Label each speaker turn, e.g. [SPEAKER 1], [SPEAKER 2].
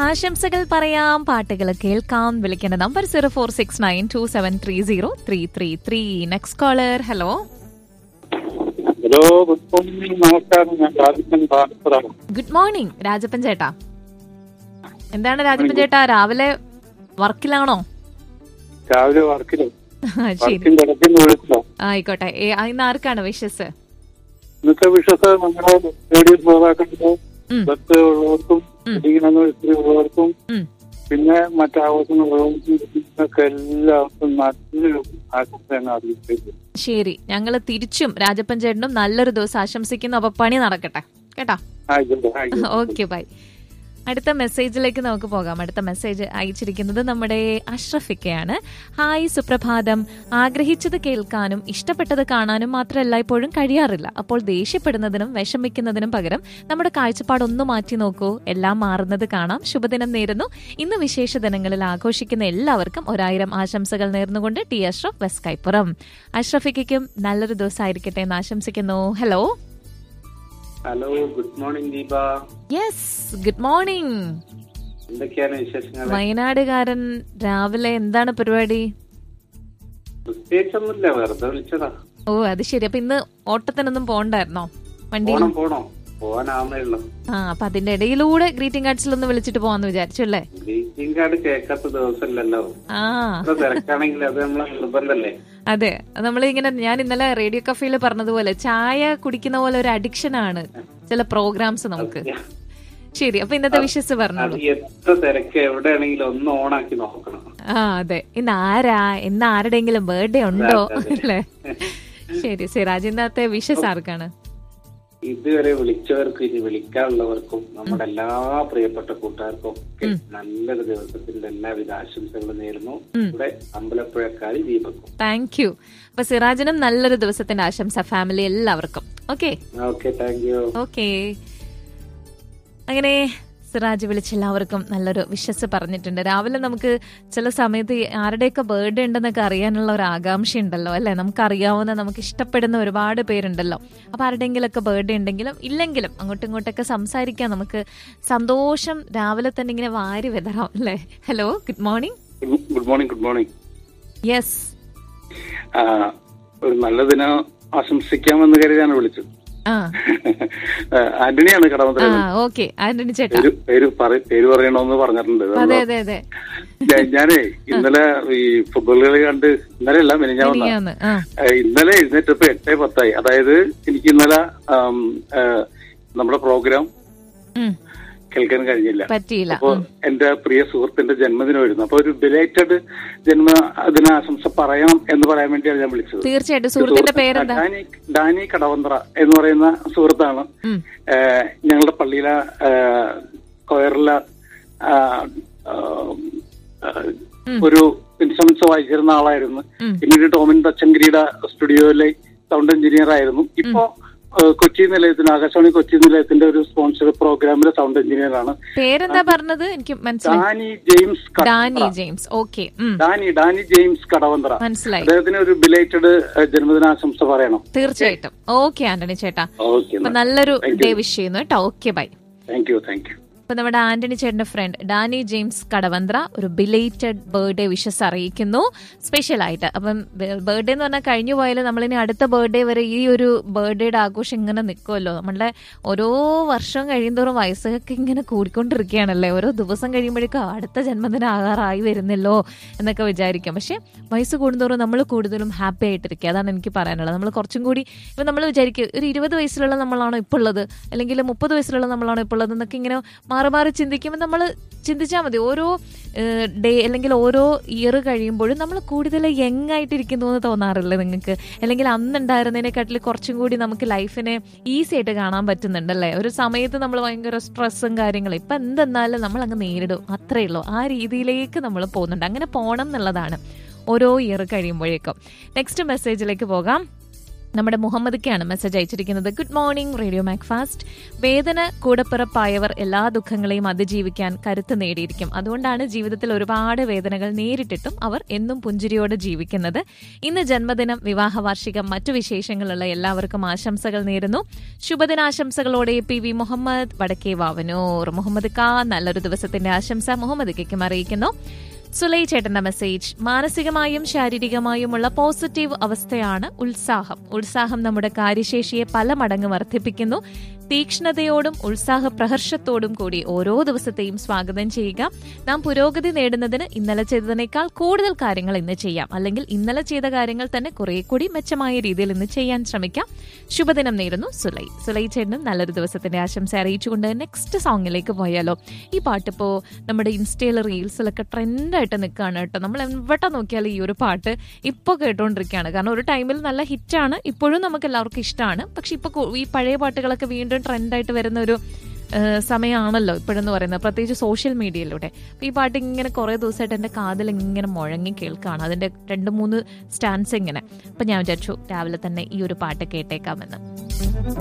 [SPEAKER 1] ആശംസകൾ പറയാം പാട്ടുകൾ കേൾക്കാം വിളിക്കേണ്ട number zero four six nine two seven three zero three three three next caller hello
[SPEAKER 2] hello good morning നമസ്കാരം ഞാൻ രാജപ്പൻ ഭാരതപുരം
[SPEAKER 1] ഗുഡ് മോർണിംഗ് രാജപ്പൻ ചേട്ടാ എന്താണ് രാജപ്പൻ ചേട്ടാ രാവിലെ വർക്കിലാണോ
[SPEAKER 2] രാവിലെ വർക്കില്
[SPEAKER 1] ശരി
[SPEAKER 2] വർക്കിന്റെ ഇടയ്ക്ക് വിളിച്ചോ
[SPEAKER 1] ആയിക്കോട്ടെ ഏ, ആ, ഇന്ന് ആർക്കാണ് വിഷസ്
[SPEAKER 2] ഇന്നത്തെ വിശ്വസ നമ്മുടെ റേഡിയോ ശ്രോതാക്കൾക്ക്
[SPEAKER 1] ഉം.
[SPEAKER 2] ബസ് ഉള്ളവർക്കും
[SPEAKER 1] ഉം.
[SPEAKER 2] ഇരിക്കുന്ന ഉള്ളവർക്കും
[SPEAKER 1] ഉം.
[SPEAKER 2] പിന്നെ മറ്റാവശ്യങ്ങളുള്ളവർക്കും എല്ലാവർക്കും നല്ലൊരു ആശംസയാണ് അറിയിച്ചത്
[SPEAKER 1] ശരി ഞങ്ങൾ തിരിച്ചും രാജപ്പൻ ചേട്ടനും നല്ലൊരു ദിവസം ആശംസിക്കുന്നു അപ്പൊ പണി നടക്കട്ടെ കേട്ടോ
[SPEAKER 2] ആയിക്കോട്ടെ ആയിക്കോട്ടെ
[SPEAKER 1] ഓക്കെ ബൈ അടുത്ത മെസ്സേജിലേക്ക് നമുക്ക് പോകാം അടുത്ത മെസ്സേജ് അയച്ചിരിക്കുന്നത് നമ്മുടെ അഷ്റഫിക്കയാണ് ഹായ് സുപ്രഭാതം ആഗ്രഹിച്ചത് കേൾക്കാനും ഇഷ്ടപ്പെട്ടത് കാണാനും മാത്രമല്ല ഇപ്പോഴും കഴിയാറില്ല അപ്പോൾ ദേഷ്യപ്പെടുന്നതിനും വിഷമിക്കുന്നതിനും പകരം നമ്മുടെ കാഴ്ചപ്പാടൊന്ന് മാറ്റി നോക്കൂ എല്ലാം മാറുന്നത് കാണാം ശുഭദിനം നേരുന്നു ഇന്ന് വിശേഷ ദിനങ്ങളിൽ ആഘോഷിക്കുന്ന എല്ലാവർക്കും ഒരായിരം ആശംസകൾ നേർന്നുകൊണ്ട് ടി അഷ്റഫ് വെസ്റ്റ് കൈപ്പുറം അഷ്റഫിക്കും നല്ലൊരു ദിവസമായിരിക്കട്ടെ എന്ന് ആശംസിക്കുന്നു hello
[SPEAKER 3] hello good morning Deepa
[SPEAKER 1] yes good morning
[SPEAKER 3] എന്തൊക്കെയാണ് വിശേഷങ്ങൾ
[SPEAKER 1] വയനാടുകാരൻ രാവിലെ എന്താണ് പരിപാടി
[SPEAKER 3] പ്രത്യേകിച്ചൊന്നുമില്ല വെറുതെ വിളിച്ചതാ
[SPEAKER 1] ഓ അത് ശരി അപ്പൊ ഇന്ന് ഓട്ടത്തിനൊന്നും പോണ്ടായിരുന്നോ വണ്ടിയിൽ
[SPEAKER 3] പോണം പോണോ പോവാനാവുന്നേ ഉള്ളൂ
[SPEAKER 1] ആ അപ്പൊ അതിന്റെ ഇടയിലൂടെ ഗ്രീറ്റിംഗ് കാർഡ്സിലൊന്ന് വിളിച്ചിട്ട് പോവാന്ന് വിചാരിച്ചു അല്ലേ
[SPEAKER 3] ഗ്രീറ്റിംഗ് കാർഡ് കേൾക്കാത്ത ദിവസമല്ലല്ലോ
[SPEAKER 1] ആ
[SPEAKER 3] ഇത്ര തിരക്കാണെങ്കിൽ അത് നമ്മളെ നിർബന്ധല്ലേ
[SPEAKER 1] അതെ നമ്മൾ ഇങ്ങനെ ഞാൻ ഇന്നലെ റേഡിയോ കഫേയിൽ പറഞ്ഞതുപോലെ ചായ കുടിക്കുന്ന പോലെ ഒരു അഡിക്ഷൻ ആണ് ചില പ്രോഗ്രാംസ് നമുക്ക് ശരി അപ്പൊ ഇന്നത്തെ വിശ്വസ്
[SPEAKER 3] അത്
[SPEAKER 1] പറഞ്ഞോളൂ
[SPEAKER 3] എത്ര തിരക്ക് എവിടെയാണെങ്കിലും ഒന്ന് ഓണാക്കി നോക്കണം
[SPEAKER 1] ആ അതെ ഇന്ന് ആരാ ഇന്ന് ആരുടെയെങ്കിലും ബർത്ത്ഡേ ഉണ്ടോ
[SPEAKER 3] അതെ, അതെ.
[SPEAKER 1] അല്ലേ ശരി സിറാജ് ഇന്നത്തെ വിഷസ് ആർക്കാണ്
[SPEAKER 3] ഇതുവരെ വിളിച്ചവർക്കും ഇനി വിളിക്കാനുള്ളവർക്കും നമ്മുടെ എല്ലാ പ്രിയപ്പെട്ട കൂട്ടുകാർക്കും ഒക്കെ നല്ലൊരു ദിവസത്തിന്റെ എല്ലാവിധ ആശംസകളും നേരുന്നു ഇവിടെ അമ്പലപ്പുഴക്കാരി ദീപക്കും
[SPEAKER 1] താങ്ക് യു അപ്പൊ സിറാജിനും നല്ലൊരു ദിവസത്തിന്റെ ആശംസ ഫാമിലി എല്ലാവർക്കും okay
[SPEAKER 3] okay thank you
[SPEAKER 1] okay അങ്ങനെ സിറാജ് വിളിച്ച് എല്ലാവർക്കും നല്ലൊരു വിശ്വസ് പറഞ്ഞിട്ടുണ്ട് രാവിലെ നമുക്ക് ചില സമയത്ത് ഈ ആരുടെയൊക്കെ ബർത്ത്ഡേ ഉണ്ടെന്നൊക്കെ അറിയാനുള്ള ഒരു ആകാംക്ഷ ഉണ്ടല്ലോ അല്ലെ നമുക്ക് അറിയാവുന്ന നമുക്ക് ഇഷ്ടപ്പെടുന്ന ഒരുപാട് പേരുണ്ടല്ലോ അപ്പൊ ആരുടെയെങ്കിലൊക്കെ ബർത്ത്ഡേ ഉണ്ടെങ്കിലും ഇല്ലെങ്കിലും അങ്ങോട്ടും ഇങ്ങോട്ടൊക്കെ സംസാരിക്കാം നമുക്ക് സന്തോഷം രാവിലെ തന്നെ ഇങ്ങനെ വാരി വിതറാം അല്ലേ hello good morning
[SPEAKER 2] good morning good morning
[SPEAKER 1] yes
[SPEAKER 2] ഒരു നല്ല ദിനം ആശംസിക്കാമെന്ന് കരുതിയാണ് വിളിച്ചത്
[SPEAKER 1] ആ
[SPEAKER 2] ആ, ആന്റണിയാണ്
[SPEAKER 1] ആ
[SPEAKER 2] കടമത്തല
[SPEAKER 1] ഓക്കെ ആന്റണി ചേട്ടാ
[SPEAKER 2] പേര് പേര് പറ- പേര് പറയണമെന്ന് പറഞ്ഞിട്ടുണ്ട്
[SPEAKER 1] അതെ അതെ അതെ
[SPEAKER 2] ഞാ- ഞാനേ ഇന്നലെ ഈ ഫുട്ബോൾ കളി കണ്ട് ഇന്നലെ അല്ല മിനിഞ്ഞാവുന്ന
[SPEAKER 1] മിനിയാന്ന് ആ
[SPEAKER 2] ഇന്നലെ എഴുന്നേറ്റപ്പോ എട്ടേ പത്തായി അതായത് എനിക്ക് ഇന്നലെ ആം, ആ, നമ്മുടെ പ്രോഗ്രാം
[SPEAKER 1] ഉം,
[SPEAKER 2] കേൾക്കാൻ കഴിഞ്ഞില്ല
[SPEAKER 1] പറ്റിയില്ല
[SPEAKER 2] അപ്പൊ എന്റെ പ്രിയ സുഹൃത്തിന്റെ ജന്മദിനമായിരുന്നു അപ്പൊ ഒരു ബിലേറ്റഡ് ജന്മദിനാശംസ പറയണം എന്ന് പറയാൻ വേണ്ടിയാണ് ഞാൻ വിളിച്ചത്
[SPEAKER 1] തീർച്ചയായിട്ടും സുഹൃത്തിന്റെ പേരെന്താ
[SPEAKER 2] ഡാനി ഡാനി കടവന്ത്ര എന്ന് പറയുന്ന സുഹൃത്താണ്
[SPEAKER 1] ഉം.
[SPEAKER 2] ഏഹ് ഞങ്ങളുടെ പള്ളിയിലെ ഏഹ് കൊയറിലെ ആഹ്, ആഹ്, ഒരു ഇൻസ്ട്രുമെന്റ്സ് വായിച്ചിരുന്ന ആളായിരുന്നു
[SPEAKER 1] ഉം.
[SPEAKER 2] പിന്നീട് ടോമിൻ തച്ചങ്കരിയുടെ സ്റ്റുഡിയോയിലെ സൗണ്ട് എഞ്ചിനീയർ ആയിരുന്നു ഇപ്പോ ഏഹ് കൊച്ചി നിലയത്തിന് ആകാശവാണി കൊച്ചി നിലയത്തിന്റെ ഒരു സ്പോൺസർ പ്രോഗ്രാമിലെ സൗണ്ട് എഞ്ചിനീയർ ആണ്
[SPEAKER 1] പേരെന്താ പറഞ്ഞത് എനിക്ക് മനസ്സിലായി
[SPEAKER 2] Danny James Kadavanthra.
[SPEAKER 1] Danny James okay
[SPEAKER 2] Danny Danny James Kadavanthra
[SPEAKER 1] മനസ്സിലായി
[SPEAKER 2] അദ്ദേഹത്തിന് ഒരു ബിലേറ്റഡ് ജന്മദിനാശംസ പറയണം
[SPEAKER 1] തീർച്ചയായിട്ടും ഓക്കെ ആന്റണി ചേട്ടാ
[SPEAKER 2] ഓക്കെ
[SPEAKER 1] അപ്പൊ നല്ലൊരു ഡേ വിഷ് ചെയ്യുന്നു കേട്ടോ okay bye
[SPEAKER 2] thank you thank you
[SPEAKER 1] അപ്പൊ നമ്മുടെ ആന്റണി ചേട്ടന്റെ ഫ്രണ്ട് ഡാനി ജെയിംസ് കടവന്ത്ര ഒരു ബിലേറ്റഡ് ബർത്ത്ഡേ വിഷസ് അറിയിക്കുന്നു സ്പെഷ്യൽ ആയിട്ട് അപ്പം ബർത്ത്ഡേ എന്ന് പറഞ്ഞാൽ കഴിഞ്ഞു പോയാലും നമ്മളിനി അടുത്ത ബർത്ത്ഡേ വരെ ഈ ഒരു ബർത്ത്ഡേയുടെ ആഘോഷം ഇങ്ങനെ നിൽക്കുമല്ലോ നമ്മളുടെ ഓരോ വർഷം കഴിയുന്തോറും വയസ്സൊക്കെ ഇങ്ങനെ കൂടിക്കൊണ്ടിരിക്കുകയാണല്ലേ ഓരോ ദിവസം കഴിയുമ്പോഴേക്കും അടുത്ത ജന്മദിനം ആകാറായി വരുന്നല്ലോ എന്നൊക്കെ വിചാരിക്കാം പക്ഷെ വയസ്സ് കൂടുന്തോറും നമ്മൾ കൂടുതലും ഹാപ്പി ആയിട്ടിരിക്കുക അതാണ് എനിക്ക് പറയാനുള്ളത് നമ്മൾ കുറച്ചും കൂടി ഇപ്പം നമ്മൾ വിചാരിക്കുക ഒരു ഇരുപത് വയസ്സിലുള്ള നമ്മളാണോ ഇപ്പോൾ ഉള്ളത് അല്ലെങ്കിൽ മുപ്പത് വയസ്സിലുള്ള നമ്മളാണോ ഇപ്പോൾ ഉള്ളത് എന്നൊക്കെ ഇങ്ങനെ മാറി മാറി ചിന്തിക്കുമ്പോൾ നമ്മൾ ചിന്തിച്ചാൽ മതി ഓരോ ഡേ അല്ലെങ്കിൽ ഓരോ ഇയർ കഴിയുമ്പോഴും നമ്മൾ കൂടുതൽ യങ് ആയിട്ടിരിക്കുന്നു എന്ന് തോന്നാറില്ലേ നിങ്ങൾക്ക് അല്ലെങ്കിൽ അന്നുണ്ടായിരുന്നതിനെക്കാട്ടിൽ കുറച്ചും കൂടി നമുക്ക് ലൈഫിനെ ഈസി ആയിട്ട് കാണാൻ പറ്റുന്നുണ്ടല്ലേ ഒരു സമയത്ത് നമ്മൾ ഭയങ്കര സ്ട്രെസ്സും കാര്യങ്ങളും ഇപ്പം എന്തെന്നാലും നമ്മൾ അങ്ങ് നേരിടും അത്രയേ ഉള്ളൂ ആ രീതിയിലേക്ക് നമ്മൾ പോകുന്നുണ്ട് അങ്ങനെ പോകണം എന്നുള്ളതാണ് ഓരോ ഇയർ കഴിയുമ്പോഴേക്കും നെക്സ്റ്റ് മെസ്സേജിലേക്ക് പോകാം നമ്മുടെ മുഹമ്മദ്ക്കാണ് മെസ്സേജ് അയച്ചിരിക്കുന്നത് ഗുഡ് മോർണിംഗ് റേഡിയോ മാക്ഫാസ്റ്റ് വേദന കൂടപ്പിറപ്പായവർ എല്ലാ ദുഃഖങ്ങളെയും അതിജീവിക്കാൻ കരുത്ത് നേടിയിരിക്കും അതുകൊണ്ടാണ് ജീവിതത്തിൽ ഒരുപാട് വേദനകൾ നേരിട്ടിട്ടും അവർ എന്നും പുഞ്ചിരിയോടെ ജീവിക്കുന്നത് ഇന്ന് ജന്മദിനം വിവാഹ വാർഷികം മറ്റു വിശേഷങ്ങളുള്ള എല്ലാവർക്കും ആശംസകൾ നേരുന്നു ശുഭദിനാശംസകളോടെ പി വി മുഹമ്മദ് വടക്കേ വാവനൂർ മുഹമ്മദ് ക നല്ലൊരു ദിവസത്തിന്റെ ആശംസ മുഹമ്മദ് കയ്ക്കും അറിയിക്കുന്നു സുലൈ ചേട്ടന്റെ മെസ്സേജ് മാനസികമായും ശാരീരികമായുമുള്ള പോസിറ്റീവ് അവസ്ഥയാണ് ഉത്സാഹം ഉത്സാഹം നമ്മുടെ കാര്യശേഷിയെ പല മടങ്ങ് വർദ്ധിപ്പിക്കുന്നു തീക്ഷ്ണതയോടും ഉത്സാഹ പ്രഹർഷത്തോടും കൂടി ഓരോ ദിവസത്തെയും സ്വാഗതം ചെയ്യുക നാം പുരോഗതി നേടുന്നതിന് ഇന്നലെ ചെയ്തതിനേക്കാൾ കൂടുതൽ കാര്യങ്ങൾ ഇന്ന് ചെയ്യാം അല്ലെങ്കിൽ ഇന്നലെ ചെയ്ത കാര്യങ്ങൾ തന്നെ കുറെ കൂടി മെച്ചമായ രീതിയിൽ ഇന്ന് ചെയ്യാൻ ശ്രമിക്കാം ശുഭദിനം നേരുന്നു സുലൈ സുലൈ ചേട്ടനും നല്ലൊരു ദിവസത്തിന്റെ ആശംസ അറിയിച്ചുകൊണ്ട് നെക്സ്റ്റ് സോങ്ങിലേക്ക് പോയാലോ ഈ പാട്ടിപ്പോ നമ്മുടെ ഇൻസ്റ്റയിൽ റീൽസിലൊക്കെ ട്രെൻഡായിട്ട് നിൽക്കുകയാണ് കേട്ടോ നമ്മൾ എവിടെ നോക്കിയാലും ഈ ഒരു പാട്ട് ഇപ്പോൾ കേട്ടുകൊണ്ടിരിക്കുകയാണ് കാരണം ഒരു ടൈമിൽ നല്ല ഹിറ്റാണ് ഇപ്പോഴും നമുക്ക് എല്ലാവർക്കും ഇഷ്ടമാണ് പക്ഷെ ഇപ്പോൾ ഈ പഴയ പാട്ടുകളൊക്കെ വീണ്ടും ട്രെൻഡായിട്ട് വരുന്ന ഒരു ഏഹ് സമയമാണല്ലോ ഇപ്പോഴെന്ന് പറയുന്നത് പ്രത്യേകിച്ച് സോഷ്യൽ മീഡിയയിലൂടെ അപ്പോൾ ഈ പാട്ട് ഇങ്ങനെ കുറേ ദിവസമായിട്ട് എൻ്റെ കാതിൽ ഇങ്ങനെ മുഴങ്ങി കേൾക്കുകയാണ് അതിൻ്റെ രണ്ട് മൂന്ന് സ്റ്റാൻസ് ഇങ്ങനെ അപ്പം ഞാൻ വിചാരിച്ചു രാവിലെ തന്നെ ഈ ഒരു പാട്ട് കേട്ടേക്കാമെന്ന്